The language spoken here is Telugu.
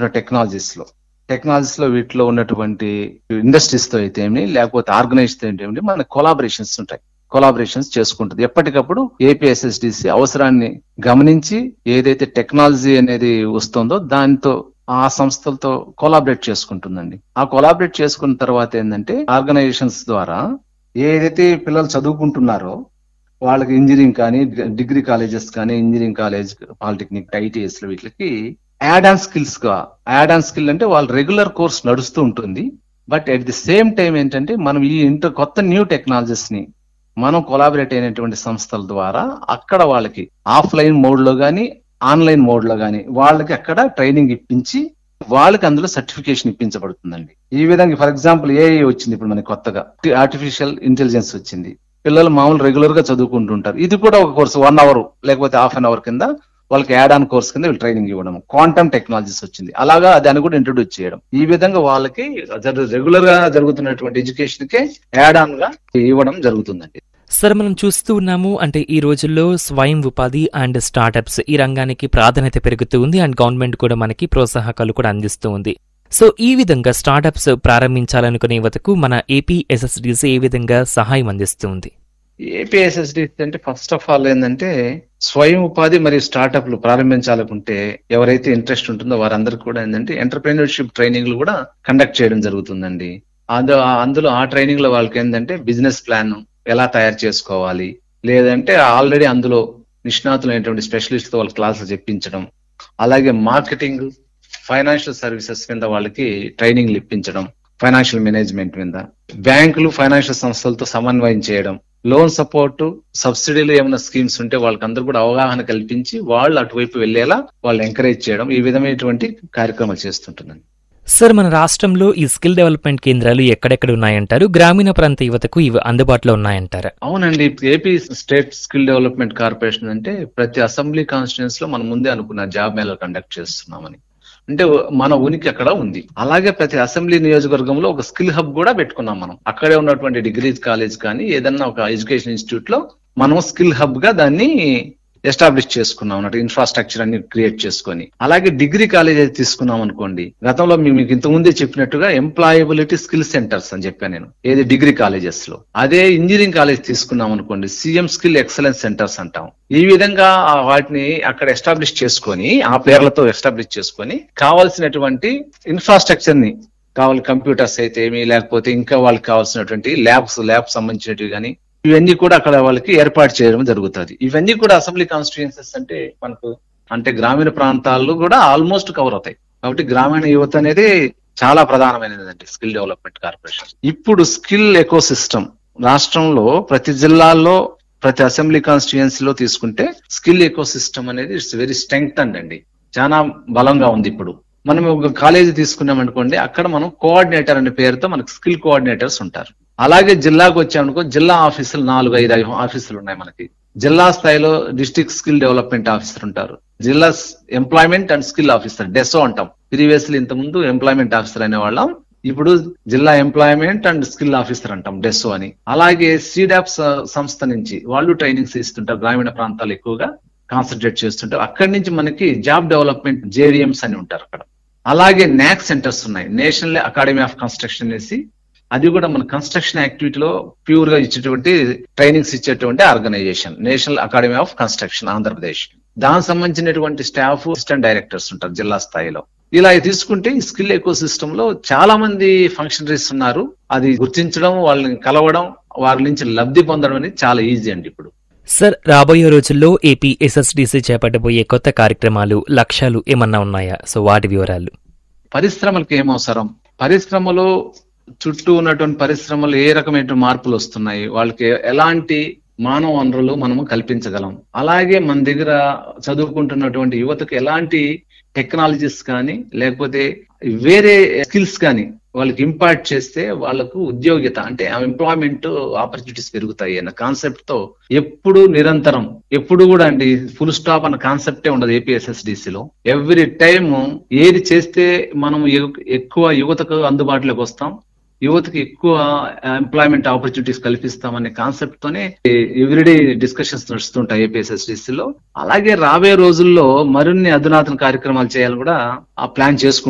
చెప్పిన టెక్నాలజీస్ లో టెక్నాలజీస్ లో వీటిలో ఉన్నటువంటి ఇండస్ట్రీస్ తో అయితే ఏమి లేకపోతే ఆర్గనైజ్ తో అయితే ఏమి మన కొలాబరేషన్స్ ఉంటాయి కొలాబరేషన్స్ చేసుకుంటుంది ఎప్పటికప్పుడు ఏపీఎస్ఎస్డిసి అవసరాన్ని గమనించి ఏదైతే టెక్నాలజీ అనేది వస్తుందో దాంతో ఆ సంస్థలతో కొలాబరేట్ చేసుకుంటుందండి ఆ కొలాబరేట్ చేసుకున్న తర్వాత ఏంటంటే ఆర్గనైజేషన్స్ ద్వారా ఏదైతే పిల్లలు చదువుకుంటున్నారో వాళ్ళకి ఇంజనీరింగ్ కానీ డిగ్రీ కాలేజెస్ కానీ ఇంజనీరింగ్ కాలేజ్ పాలిటెక్నిక్ ఐటీఎస్ లో వీటికి యాడ్ ఆన్ స్కిల్స్ గా యాడ్ ఆన్ స్కిల్ అంటే వాళ్ళ రెగ్యులర్ కోర్స్ నడుస్తూ ఉంటుంది but at the same time ఏంటంటే మనం ఈ ఇంటర్ కొత్త న్యూ టెక్నాలజీస్ ని మనం కొలాబరేట్ అయినటువంటి సంస్థల ద్వారా అక్కడ వాళ్ళకి ఆఫ్లైన్ మోడ్ లో గానీ ఆన్లైన్ మోడ్ లో గానీ వాళ్ళకి అక్కడ ట్రైనింగ్ ఇప్పించి వాళ్ళకి అందులో సర్టిఫికేషన్ ఇప్పించబడుతుందండి ఈ విధంగా ఫర్ ఎగ్జాంపుల్ ఏఐ వచ్చింది ఇప్పుడు మనకి కొత్తగా ఆర్టిఫిషియల్ ఇంటెలిజెన్స్ వచ్చింది పిల్లలు మామూలు రెగ్యులర్ గా చదువుకుంటుంటారు ఇది కూడా ఒక కోర్సు వన్ అవర్ లేకపోతే హాఫ్ అన్ అవర్ కింద వాళ్ళకి యాడ్ ఆన్ కోర్స్ కింద వీళ్ళు ట్రైనింగ్ ఇవ్వడం క్వాంటమ్ టెక్నాలజీస్ వచ్చింది అలాగా దాన్ని కూడా ఇంట్రొడ్యూస్ చేయడం ఈ విధంగా వాళ్ళకి రెగ్యులర్ గా జరుగుతున్నటువంటి ఎడ్యుకేషన్ కే యాడ్ ఆన్ గా ఇవ్వడం జరుగుతుందండి సార్ మనం చూస్తూ ఉన్నాము అంటే ఈ రోజుల్లో స్వయం ఉపాధి అండ్ స్టార్టప్స్ ఈ రంగానికి ప్రాధాన్యత పెరుగుతూ ఉంది అండ్ గవర్నమెంట్ కూడా మనకి ప్రోత్సాహకాలు కూడా అందిస్తూ ఉంది సో ఈ విధంగా స్టార్టప్స్ ప్రారంభించాలనుకునే యువతకు మన ఏపీ ఎస్ఎస్డిసి ఏ విధంగా సహాయం అందిస్తుంది ఏపీఎస్ఎస్డి అంటే ఫస్ట్ ఆఫ్ ఆల్ ఏంటంటే స్వయం ఉపాధి మరియు స్టార్టప్లు ప్రారంభించాలనుకుంటే ఎవరైతే ఇంట్రెస్ట్ ఉంటుందో వారందరికీ కూడా ఏంటంటే ఎంటర్ప్రీనర్షిప్ ట్రైనింగ్లు కూడా కండక్ట్ చేయడం జరుగుతుందండి అందులో అందులో ఆ ట్రైనింగ్ లో వాళ్ళకి ఏంటంటే బిజినెస్ ప్లాన్ ఎలా తయారు చేసుకోవాలి లేదంటే ఆల్రెడీ అందులో నిష్ణాతులైనటువంటి స్పెషలిస్ట్ వాళ్ళ క్లాసులు చెప్పించడం అలాగే మార్కెటింగ్ ఫైనాన్షియల్ సర్వీసెస్ మీద వాళ్ళకి ట్రైనింగ్లు ఇప్పించడం ఫైనాన్షియల్ మేనేజ్మెంట్ మీద బ్యాంకులు ఫైనాన్షియల్ సంస్థలతో సమన్వయం చేయడం లోన్ సపోర్ట్ సబ్సిడీలు ఏమైనా స్కీమ్స్ ఉంటే వాళ్ళకి అందరూ కూడా అవగాహన కల్పించి వాళ్ళు అటువైపు వెళ్లేలా వాళ్ళు ఎంకరేజ్ చేయడం ఈ విధమైనటువంటి కార్యక్రమాలు చేస్తుంటుందండి సార్ మన రాష్ట్రంలో ఈ స్కిల్ డెవలప్మెంట్ కేంద్రాలు ఎక్కడెక్కడ ఉన్నాయంటారు గ్రామీణ ప్రాంత యువతకు ఇవి అందుబాటులో ఉన్నాయంటారా అవునండి AP state skill development corporation అంటే ప్రతి అసెంబ్లీ కాన్స్టిట్యూన్స్ లో మనం ముందే అనుకున్న జాబ్ మేళ కండక్ట్ చేస్తున్నామని అంటే మన ఉనికి అక్కడ ఉంది అలాగే ప్రతి అసెంబ్లీ నియోజకవర్గంలో ఒక స్కిల్ హబ్ కూడా పెట్టుకున్నాం మనం అక్కడే ఉన్నటువంటి డిగ్రీ కాలేజ్ కానీ ఏదన్నా ఒక ఎడ్యుకేషన్ ఇన్స్టిట్యూట్ లో మనం స్కిల్ హబ్ గా దాన్ని ఎస్టాబ్లిష్ చేసుకున్నాం అన్నట్టు ఇన్ఫ్రాస్ట్రక్చర్ అన్ని క్రియేట్ చేసుకొని అలాగే డిగ్రీ కాలేజ్ అయితే తీసుకున్నాం అనుకోండి గతంలో మీ- మీకు ఇంత ముందే చెప్పినట్టుగా ఎంప్లాయబిలిటీ స్కిల్ సెంటర్స్ అని చెప్పాను నేను ఏది డిగ్రీ కాలేజెస్ లో అదే ఇంజనీరింగ్ కాలేజ్ తీసుకున్నాం అనుకోండి సీఎం స్కిల్ ఎక్సలెన్స్ సెంటర్స్ అంటాం ఈ విధంగా ఆ వాటిని అక్కడ ఎస్టాబ్లిష్ చేసుకొని ఆ పేర్లతో ఎస్టాబ్లిష్ చేసుకొని కావాల్సినటువంటి ఇన్ఫ్రాస్ట్రక్చర్ ని కావాలి కంప్యూటర్స్ అయితే ఏమి లేకపోతే ఇంకా వాళ్ళకి కావాల్సినటువంటి ల్యాబ్స్ ల్యాబ్ సంబంధించినవి కానీ ఇవన్నీ కూడా అక్కడ వాళ్ళకి ఏర్పాటు చేయడం జరుగుతుంది ఇవన్నీ కూడా అసెంబ్లీ కాన్స్టిట్యూన్సెస్ అంటే మనకు అంటే గ్రామీణ ప్రాంతాల్లో కూడా ఆల్మోస్ట్ కవర్ అవుతాయి కాబట్టి గ్రామీణ యువత అనేది చాలా ప్రధానమైనదండి స్కిల్ డెవలప్మెంట్ కార్పొరేషన్ ఇప్పుడు స్కిల్ ఎకో సిస్టమ్ రాష్ట్రంలో ప్రతి జిల్లాల్లో ప్రతి అసెంబ్లీ కాన్స్టిట్యుయెన్సీలో తీసుకుంటే స్కిల్ ఎకో సిస్టమ్ అనేది ఇట్స్ వెరీ స్ట్రెంగ్త్ అండి చాలా బలంగా ఉంది ఇప్పుడు మనం ఒక కాలేజీ తీసుకున్నాం అనుకోండి అక్కడ మనం కోఆర్డినేటర్ అనే పేరుతో మనకు స్కిల్ కోఆర్డినేటర్స్ ఉంటారు అలాగే జిల్లాకు వచ్చామనుకో జిల్లా ఆఫీసులు నాలుగు ఐదు ఐదు ఆఫీసులు ఉన్నాయి మనకి జిల్లా స్థాయిలో డిస్ట్రిక్ట్ స్కిల్ డెవలప్మెంట్ ఆఫీసర్ ఉంటారు జిల్లా employment and skill officer DESO అంటాం ప్రీవియస్లీ ఇంత ముందు ఎంప్లాయ్మెంట్ ఆఫీసర్ అనేవాళ్ళం ఇప్పుడు జిల్లా ఎంప్లాయ్మెంట్ అండ్ స్కిల్ ఆఫీసర్ అంటాం డెస్ఓ అని అలాగే సీడాప్ సంస్థ నుంచి వాళ్ళు ట్రైనింగ్స్ ఇస్తుంటారు గ్రామీణ ప్రాంతాలు ఎక్కువగా కాన్సన్ట్రేట్ చేస్తుంటారు అక్కడి నుంచి మనకి జాబ్ డెవలప్మెంట్ జేడిఎంస్ అని ఉంటారు అక్కడ అలాగే నాక్ సెంటర్స్ ఉన్నాయి నేషనల్ అకాడమీ ఆఫ్ కన్స్ట్రక్షన్ అనేసి అది కూడా మన కన్స్ట్రక్షన్ యాక్టివిటీలో ప్యూర్ గా ఇచ్చేటువంటి ట్రైనింగ్స్ ఇచ్చేటువంటి organisation national academy of construction Andhra Pradesh దానికి సంబంధించినటువంటి స్టాఫ్ అసిస్టెంట్ డైరెక్టర్స్ ఉంటారు జిల్లా స్థాయిలో ఇలా తీసుకుంటే ఈ స్కిల్ ఎకో సిస్టమ్ లో చాలా మంది ఫంక్షనరీస్ ఉన్నారు అది గుర్తించడం వాళ్ళని కలవడం వారి నుంచి లబ్ధి పొందడం అనేది చాలా ఈజీ అండి ఇప్పుడు సార్ రాబోయే రోజుల్లో ఏపీ ఎస్ఎస్డిసి చేపట్టబోయే కొత్త కార్యక్రమాలు లక్ష్యాలు ఏమన్నా ఉన్నాయా సో వాటి వివరాలు పరిశ్రమలకు ఏం అవసరం పరిశ్రమలు చుట్టూ ఉన్నటువంటి పరిశ్రమలు ఏ రకమైన మార్పులు వస్తున్నాయి వాళ్ళకి ఎలాంటి మానవ వనరులు మనము కల్పించగలం అలాగే మన దగ్గర చదువుకుంటున్నటువంటి యువతకు ఎలాంటి టెక్నాలజీస్ కానీ లేకపోతే వేరే స్కిల్స్ కానీ వాళ్ళకి ఇంపార్ట్ చేస్తే వాళ్ళకు ఉద్యోగిత అంటే ఎంప్లాయ్మెంట్ ఆపర్చునిటీస్ పెరుగుతాయి అన్న కాన్సెప్ట్ తో ఎప్పుడు నిరంతరం ఎప్పుడు కూడా అండి ఫుల్ స్టాప్ అన్న కాన్సెప్టే ఉండదు ఏపీఎస్ఎస్డిసి లో ఎవ్రీ టైం ఏది చేస్తే మనం ఎ- ఎక్కువ యువతకు అందుబాటులోకి వస్తాం యువతకి ఎక్కువ ఎంప్లాయ్మెంట్ ఆపర్చునిటీస్ కల్పిస్తామనే కాన్సెప్ట్ తోనే ఎవ్రీడే డిస్కషన్స్ నడుస్తుంటాయి ఏపీఎస్ఎస్డిసి లో అలాగే రాబోయే రోజుల్లో మరిన్ని అధునాతన కార్యక్రమాలు చేయాలని కూడా ఆ ప్లాన్ చేసుకుంటాం